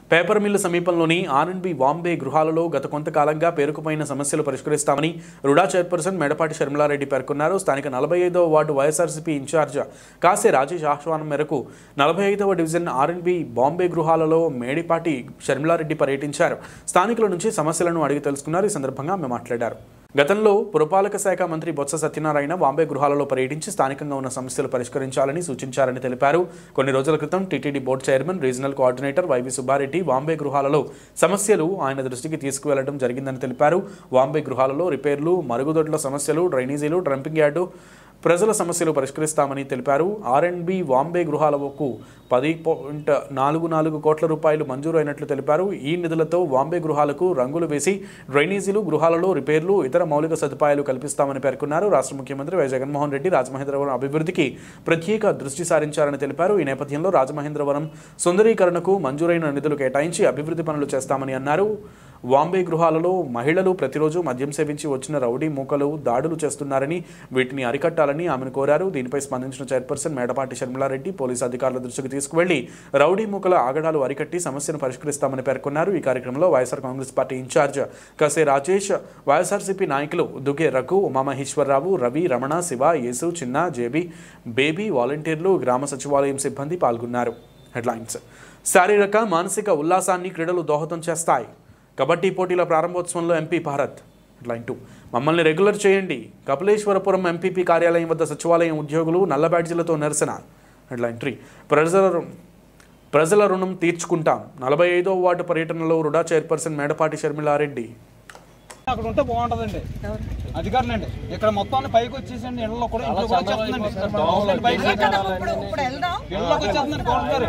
Paper mill సమీపంలోని ఆర్ఎండ్బి బాంబే గృహాలలో గత కొంతకాలంగా పేరుకుపోయిన సమస్యలు పరిష్కరిస్తామని రుడా చైర్పర్సన్ మేడపాటి షర్మిలారెడ్డి పేర్కొన్నారు స్థానిక నలభై ఐదవ వార్డు వైఎస్ఆర్సీపీ ఇన్ఛార్జ్ కాసే రాజేష్ ఆహ్వానం మేరకు నలభై ఐదవ డివిజన్ ఆర్ఎండ్బి బాంబే గృహాలలో మేడిపాటి షర్మిలారెడ్డి పర్యటించారు స్థానికుల నుంచి సమస్యలను అడిగి తెలుసుకున్నారు ఈ సందర్భంగా ఆమె మాట్లాడారు గతంలో పురపాలక శాఖ మంత్రి బొత్స సత్యనారాయణ బాంబే గృహాలలో పర్యటించి స్థానికంగా ఉన్న సమస్యలు పరిష్కరించాలని సూచించారని తెలిపారు కొన్ని రోజుల క్రితం TTD board chairman regional coordinator YV Subba Reddy Bombay గృహాలలో సమస్యలు ఆయన దృష్టికి తీసుకువెళ్లడం జరిగిందని తెలిపారు బాంబే గృహాలలో రిపేర్లు మరుగుదొడ్ల సమస్యలు డ్రైనేజీలు డంపింగ్ యార్డు ప్రజల సమస్యలు పరిష్కరిస్తామని తెలిపారు ఆర్ఎండ్బి వాంబే గృహాలకు పది పాయింట్ నాలుగు నాలుగు కోట్ల రూపాయలు మంజూరు అయినట్లు తెలిపారు ఈ నిధులతో వాంబే గృహాలకు రంగులు వేసి డ్రైనేజీలు గృహాలలో రిపేర్లు ఇతర మౌలిక సదుపాయాలు కల్పిస్తామని పేర్కొన్నారు రాష్ట్ర ముఖ్యమంత్రి వై జగన్మోహన్ రెడ్డి రాజమహేంద్రవరం అభివృద్ధికి ప్రత్యేక దృష్టి సారించారని తెలిపారు ఈ నేపథ్యంలో రాజమహేంద్రవరం సుందరీకరణకు మంజూరైన నిధులు కేటాయించి అభివృద్ధి పనులు చేస్తామని అన్నారు వాంబే గృహాలలో మహిళలు ప్రతిరోజు మద్యం సేవించి వచ్చిన రౌడీ మూకలు దాడులు చేస్తున్నారని వీటిని అరికట్టాలని ఆమెను కోరారు దీనిపై స్పందించిన చైర్పర్సన్ మేడపాటి షర్మిలారెడ్డి పోలీసు అధికారుల దృష్టికి తీసుకువెళ్లి రౌడీ మూకల ఆగడాలు అరికట్టి సమస్యను పరిష్కరిస్తామని పేర్కొన్నారు ఈ కార్యక్రమంలో వైఎస్ఆర్ కాంగ్రెస్ పార్టీ ఇన్ఛార్జ్ కసే రాజేష్ వైఎస్ఆర్సీపీ నాయకులు దుగే రఘు ఉమామహేశ్వరరావు రవి రమణ శివ యేసు చిన్న జేబీ బేబీ వాలంటీర్లు గ్రామ సచివాలయం సిబ్బంది పాల్గొన్నారు హెడ్లైన్స్ శారీరక మానసిక ఉల్లాసాన్ని క్రీడలు దోహదం చేస్తాయి కబడ్డీ పోటీల ప్రారంభోత్సవంలో ఎంపీ భారత్ హెడ్లైన్ టూ మమ్మల్ని రెగ్యులర్ చేయండి కపిలేశ్వరపురం ఎంపీపీ కార్యాలయం వద్ద సచివాలయం ఉద్యోగులు నల్ల బ్యాడ్జీలతో నిరసన హెడ్లైన్ త్రీ ప్రజల రు- ప్రజల రుణం తీర్చుకుంటాం నలభై ఐదో వార్డు పర్యటనలో రుడా చైర్పర్సన్ మేడపాటి షర్మిలారెడ్డి అక్కడ ఉంటే బాగుంటదండి అధికారులండి ఇక్కడ మొత్తం పైకి వచ్చేసండి ఇళ్ళలో కూడా ఇంట్లో కూడా వచ్చేస్తుందండి దోమలండి బయట ఇప్పుడు ఇప్పుడు వెళ్దాం ఇళ్ళలోకి వచ్చేస్తుందండి కౌంటర్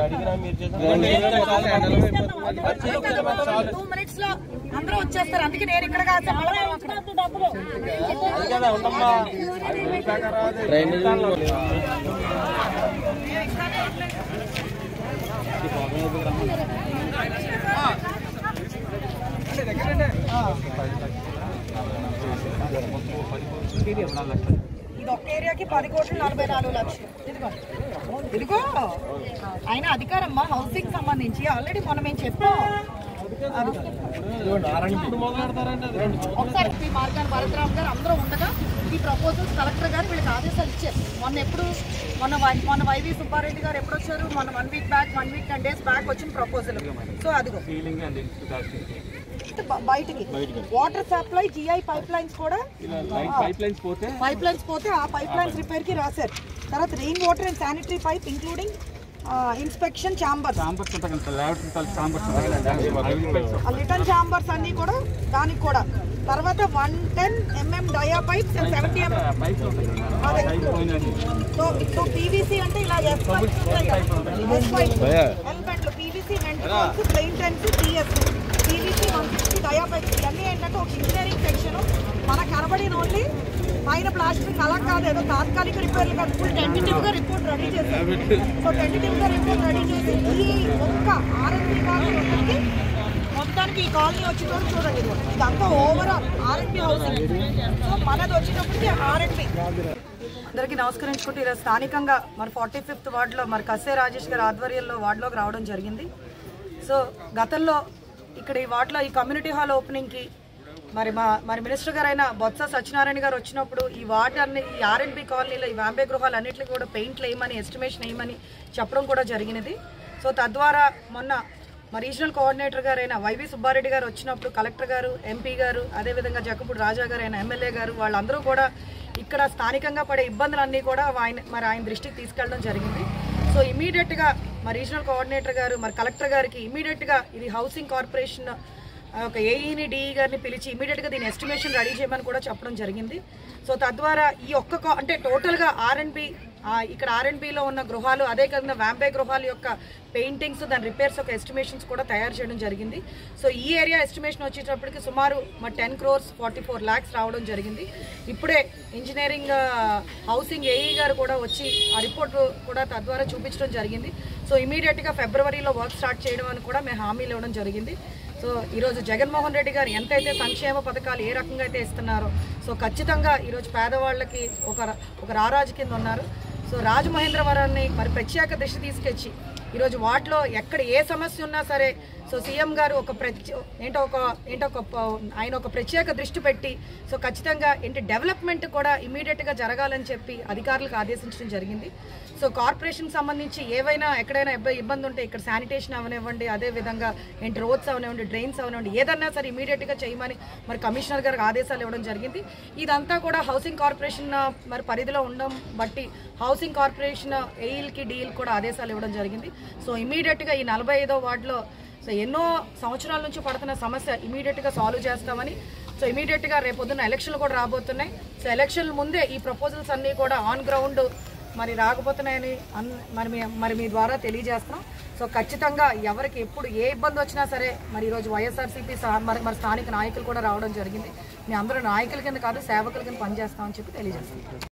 గారు టూ మినిట్స్ లో అందరూ వచ్చేస్తారు అందుకే నేను ఇక్కడ కాదు చెప్పలేదు అక్కడ. ఇది ఒక్క ఏరియాకి పది కోట్లు నలభై నాలుగు లక్షలు ఇదిగో ఇదిగో ఆయన అధికారం మా హౌసింగ్ సంబంధించి ఆల్రెడీ మనం ఏం చెప్పాం అది. ఒకసారి పి మార్గాన్ భరతరామ్ గారు అందరూ ఉండగా ఈ ప్రపోజల్స్ కలెక్టర్ గారు వీళ్ళకి ఆదేశాలు ఇచ్చారు మొన్న ఎప్పుడు మొన్న వై- మొన్న వైవి సుబ్బారెడ్డి గారు ఎప్పుడు వచ్చారు మొన్న one week back one week ten days back వచ్చిన ప్రపోజల్ సో అదిగో బ- బయటికి water supply GI pipelines కూడా పైప్ లైన్స్ పోతే పైప్ లైన్స్ పోతే ఆ పైప్ లైన్స్ రిపేర్ కి రాశారు తర్వాత rain water and sanitary pipe including inspection chambers chambers ఉంటాయి కదా లేకపోతే చాంబర్స్ ఉంటాయి ఆ లిటన్ ఛాంబర్స్ అన్ని కూడా దానికి కూడా తర్వాత one ten MM dia pipes and seventy MM pipes ఉంటాయి కదా సో సో పీవీసీ అంటే ఇలా ఎస్ పైప్స్ ఉంటాయి కదా ఎస్ పైప్స్ ఎలిమెంట్లు PVC ventricles plain tens tees PVC one sixty dia pipes ఇవన్నీ ఏంటంటే ఒక ఇంజనీరింగ్ సెక్షన్ మన కనబడిన ఓన్లీ పైన ప్లాస్టిక్ అలా కాదు ఏదో తాత్కాలిక రిపేర్లు కాదు ఫుల్ టెంటేటివ్ గా రిపోర్ట్ రెడీ చేశారు సో టెంటేటివ్ గా రిపోర్ట్ రెడీ చేసి ఈ ఒక్క ఆర్ఎంపీ కాలనీ మొత్తానికి ఈ కాలనీ వచ్చేటప్పుడు చూడండి ఇదిగో. ఇదంతా ఓవరాల్ ఆర్ఎంపీ హౌసింగ్ సో మనది వచ్చేటప్పటికి ఆర్ఎంపీ అందరికీ నమస్కరించుకుంటూ ఈరోజు స్థానికంగా మరి ఫార్టీ ఫిఫ్త్ వార్డులో మరి కస్సే రాజేష్ గారి ఆధ్వర్యంలో వార్డులోకి రావడం జరిగింది సో గతంలో ఇక్కడ ఈ వార్డులో ఈ కమ్యూనిటీ హాల్ ఓపెనింగ్కి మరి మా మరి మినిస్టర్ గారైన బొత్స సత్యనారాయణ గారు వచ్చినప్పుడు ఈ వార్డు అన్ని ఈ ఆర్ఎన్బి కాలనీలో ఈ వాంబే గృహాలు అన్నింటికి కూడా పెయింట్లు వేయమని ఎస్టిమేషన్ వేయమని చెప్పడం కూడా జరిగినది సో తద్వారా మొన్న మా రీజనల్ కోఆర్డినేటర్ గారైన వైవి సుబ్బారెడ్డి గారు వచ్చినప్పుడు కలెక్టర్ గారు ఎంపీ గారు అదేవిధంగా జక్కపూడి రాజా గారు అయిన ఎమ్మెల్యే గారు వాళ్ళందరూ కూడా ఇక్కడ స్థానికంగా పడే ఇబ్బందులన్నీ కూడా ఆయన మరి ఆయన దృష్టికి తీసుకెళ్ళడం జరిగింది సో ఇమీడియట్గా మా రీజనల్ కోఆర్డినేటర్ గారు మరి కలెక్టర్ గారికి ఇమీడియట్గా ఇది హౌసింగ్ కార్పొరేషన్ ఆ, ఒక ఏఈని డిఈ గారిని పిలిచి ఇమీడియట్గా దీని ఎస్టిమేషన్ రెడీ చేయమని కూడా చెప్పడం జరిగింది సో తద్వారా ఈ ఒక్క కా- అంటే టోటల్గా ఆర్ఎన్బి ఇక్కడ ఆర్ఎన్బిలో ఉన్న గృహాలు అదే కాకుండా వ్యాంబే గృహాల యొక్క పెయింటింగ్స్ దాని రిపేర్స్ ఒక ఎస్టిమేషన్స్ కూడా తయారు చేయడం జరిగింది సో ఈ ఏరియా ఎస్టిమేషన్ వచ్చేటప్పటికి సుమారు మా ten crores forty four lakhs రావడం జరిగింది ఇప్పుడే ఇంజనీరింగ్ హౌసింగ్ ఏఈ గారు కూడా వచ్చి ఆ రిపోర్ట్ కూడా తద్వారా చూపించడం జరిగింది సో ఇమీడియట్గా ఫిబ్రవరిలో వర్క్ స్టార్ట్ చేయడం అని కూడా మేము హామీలు ఇవ్వడం జరిగింది సో ఈరోజు జగన్మోహన్ రెడ్డి గారు ఎంతైతే సంక్షేమ పథకాలు ఏ రకంగా అయితే ఇస్తున్నారో సో ఖచ్చితంగా ఈరోజు పేదవాళ్ళకి ఒక ర- ఒక రారాజు కింద ఉన్నారు సో రాజమహేంద్రవరాన్ని మరి ప్రత్యేక దృష్టి తీసుకొచ్చి ఈరోజు వాటిలో ఎక్కడ ఏ సమస్య ఉన్నా సరే సో సీఎం గారు ఒక ప్రత్యే ఏంటో ఒక ఏంటో ఒక ప- ఆయన ఒక ప్రత్యేక దృష్టి పెట్టి సో ఖచ్చితంగా ఏంటి డెవలప్మెంట్ కూడా ఇమీడియట్గా జరగాలని చెప్పి అధికారులకు ఆదేశించడం జరిగింది సో కార్పొరేషన్ సంబంధించి ఏవైనా ఎక్కడైనా ఇబ్బ- ఇబ్బంది ఉంటే ఇక్కడ శానిటేషన్ అవనివ్వండి అదే విధంగా ఏంటి రోడ్స్ అవనివ్వండి డ్రైన్స్ అవనివ్వండి ఏదన్నా సరే ఇమీడియట్గా చేయమని మరి కమిషనర్ గారికి ఆదేశాలు ఇవ్వడం జరిగింది ఇదంతా కూడా హౌసింగ్ కార్పొరేషన్ ఆ, మరి పరిధిలో ఉండడం బట్టి హౌసింగ్ కార్పొరేషన్ ఎయిల్కి డీల్ కూడా ఆదేశాలు ఇవ్వడం జరిగింది సో ఇమీడియట్గా ఈ నలభై ఐదో వార్డులో సో ఎన్నో సంవత్సరాల నుంచి పడుతున్న సమస్య ఇమీడియట్గా సాల్వ్ చేస్తామని సో ఇమీడియట్గా రేపొద్దున ఎలక్షన్లు కూడా రాబోతున్నాయి సో ఎలక్షన్ల ముందే ఈ ప్రపోజల్స్ అన్నీ కూడా ఆన్ గ్రౌండ్ మరి రాకపోతున్నాయని అన్ మరి మీ మరి మీ ద్వారా తెలియజేస్తున్నాం సో ఖచ్చితంగా ఎవరికి ఎప్పుడు ఏ ఇబ్బంది వచ్చినా సరే మరి ఈరోజు వైఎస్ఆర్సీపీ సా- మరి మరి స్థానిక నాయకులు కూడా రావడం జరిగింది మీ అందరూ నాయకుల కింద కాదు సేవకుల కింద పనిచేస్తామని చెప్పి తెలియజేస్తున్నాం